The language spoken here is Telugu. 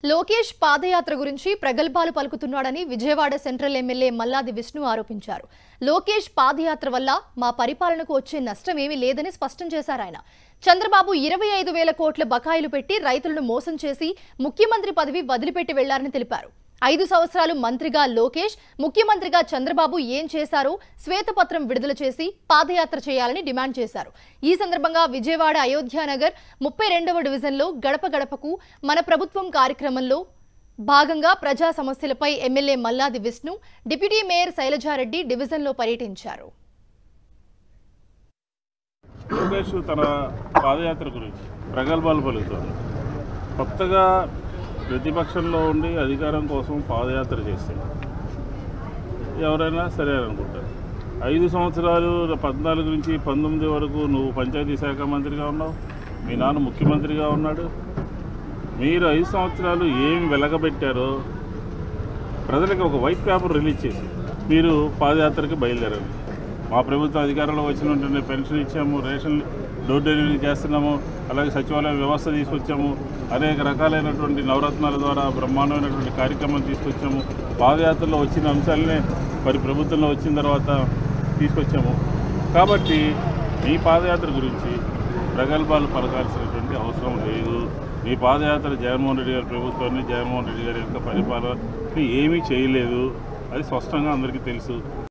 లోకేష్ పాదయాత్ర గురించి ప్రగల్భాలు పలుకుతున్నాడని విజయవాడ సెంట్రల్ ఎమ్మెల్యే మల్లాది విష్ణు ఆరోపించారు లోకేష్ పాదయాత్ర వల్ల మా పరిపాలనకు వచ్చే నష్టం ఏమీ లేదని స్పష్టం చేశారు ఆయన చంద్రబాబు ఇరవై ఐదు వేల కోట్ల బకాయిలు పెట్టి రైతులను మోసం చేసి ముఖ్యమంత్రి పదవి వదిలిపెట్టి వెళ్లారని తెలిపారు ఐదు సంవత్సరాలు మంత్రిగా లోకేష్ ముఖ్యమంత్రిగా చంద్రబాబు ఏం చేశారో శ్వేతపత్రం విడుదల చేసి పాదయాత్ర చేయాలని డిమాండ్ చేశారు ఈ సందర్భంగా విజయవాడ అయోధ్యానగర్ ముప్పై రెండవ డివిజన్లో గడప గడపకు మన ప్రభుత్వం కార్యక్రమంలో భాగంగా ప్రజా సమస్యలపై MLA Malladi Vishnu deputy mayor Shailaja Reddy డివిజన్లో పర్యటించారు లోకేష్ తన పాదయాత్ర గురించి ప్రగల్భాలు పలుకుతాడు కొత్తగా ప్రతిపక్షంలో ఉండి అధికారం కోసం పాదయాత్ర చేస్తే ఎవరైనా సరే అనుకుంటారు ఐదు సంవత్సరాలు పద్నాలుగు నుంచి పంతొమ్మిది వరకు నువ్వు పంచాయతీ శాఖ మంత్రిగా ఉన్నావు మీ నాన్న ముఖ్యమంత్రిగా ఉన్నాడు మీరు ఐదు సంవత్సరాలు ఏమి వెలగబెట్టారో ప్రజలకు ఒక వైట్ పేపర్ రిలీజ్ చేసి మీరు పాదయాత్రకి బయలుదేరారు మా ప్రభుత్వం అధికారంలో వచ్చిన వెంటనే పెన్షన్ ఇచ్చాము రేషన్ డోర్ డెలివరీ చేస్తున్నాము అలాగే సచివాలయ వ్యవస్థ తీసుకొచ్చాము అనేక రకాలైనటువంటి నవరత్నాల ద్వారా బ్రహ్మాండమైనటువంటి కార్యక్రమం తీసుకొచ్చాము పాదయాత్రలో వచ్చిన అంశాలనే మరి ప్రభుత్వంలో వచ్చిన తర్వాత తీసుకొచ్చాము కాబట్టి మీ పాదయాత్ర గురించి ప్రగల్భాలు పలకాల్సినటువంటి అవసరం లేదు మీ పాదయాత్ర జగన్మోహన్ రెడ్డి గారి ప్రభుత్వాన్ని జగన్మోహన్ రెడ్డి గారి యొక్క పరిపాలన ఏమీ చేయలేదు అది స్పష్టంగా అందరికీ తెలుసు